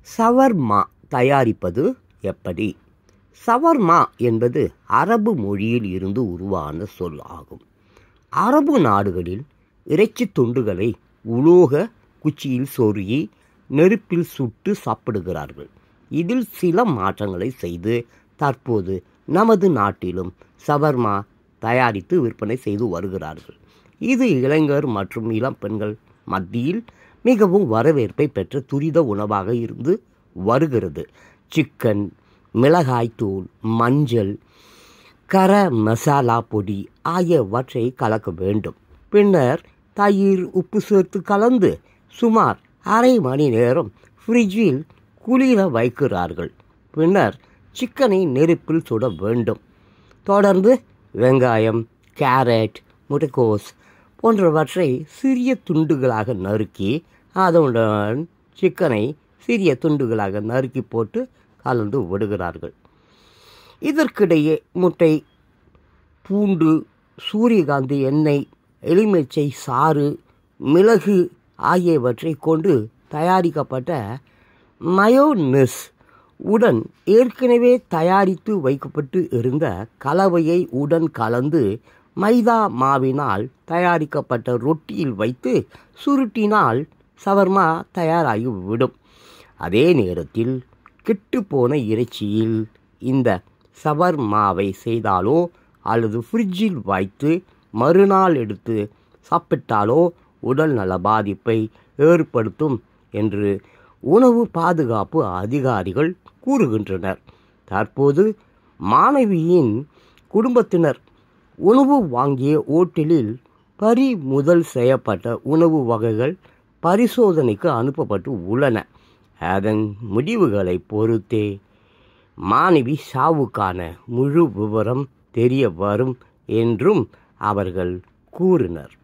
shawarma தயாரிப்பது எப்படி shawarma என்பது அரபு மொழியில் இருந்து உருவான சொல் ஆகும் அரபு நாடுகளில் இறைச்சி துண்டுகளை உலோக குச்சியில் சொருகி நெருப்பில் சுட்டு சாப்பிடுகிறார்கள் இதில் சில மாற்றங்களை செய்து தற்போது நமது நாட்டிலும் சவர்மா தயாரித்து விற்பனை செய்து வருகிறார்கள் இது இளைஞர் மற்றும் இளம் பெண்கள் மத்தியில் மிகவும் வரவேற்பை பெற்ற துரித உணவாக இருந்து வருகிறது சிக்கன் மிளகாய்த்தூள் மஞ்சள் கர மசாலா பொடி ஆகியவற்றை கலக்க வேண்டும் பின்னர் தயிர் உப்பு சேர்த்து கலந்து சுமார் அரை மணி நேரம் ஃப்ரிட்ஜில் குளிர வைக்கிறார்கள் பின்னர் சிக்கனை நெருப்பில் சுட வேண்டும் தொடர்ந்து வெங்காயம் கேரட் முட்டைக்கோஸ் போன்றவற்றை சிறிய துண்டுகளாக நறுக்கி அதனுடன் சிக்கனை சிறிய துண்டுகளாக நறுக்கி போட்டு கலந்து விடுகிறார்கள் இதற்கிடையே முட்டை பூண்டு சூரியகாந்தி எண்ணெய் எலுமிச்சை சாறு மிளகு ஆகியவற்றை கொண்டு தயாரிக்கப்பட்ட மயோனஸ் உடன் ஏற்கனவே தயாரித்து வைக்கப்பட்டு இருந்த கலவையை உடன் கலந்து மைதா மாவினால் தயாரிக்கப்பட்ட ரொட்டியில் வைத்து சுருட்டினால் சவர்மா தயாராகிவிடும் அதே நேரத்தில் கெட்டுப்போன இறைச்சியில் இந்த சவர்மாவை செய்தாலோ அல்லது ஃப்ரிட்ஜில் வைத்து மறுநாள் எடுத்து சாப்பிட்டாலோ உடல் நல பாதிப்பை ஏற்படுத்தும் என்று உணவு பாதுகாப்பு அதிகாரிகள் கூறுகின்றனர் தற்போது மாணவியின் குடும்பத்தினர் உணவு வாங்கிய ஓட்டலில் பறிமுதல் செய்யப்பட்ட உணவு வகைகள் பரிசோதனைக்கு அனுப்பப்பட்டு உள்ளன அதன் முடிவுகளை பொறுத்தே மாணவி சாவுக்கான முழு விவரம் தெரிய வரும் என்றும் அவர்கள் கூறினர்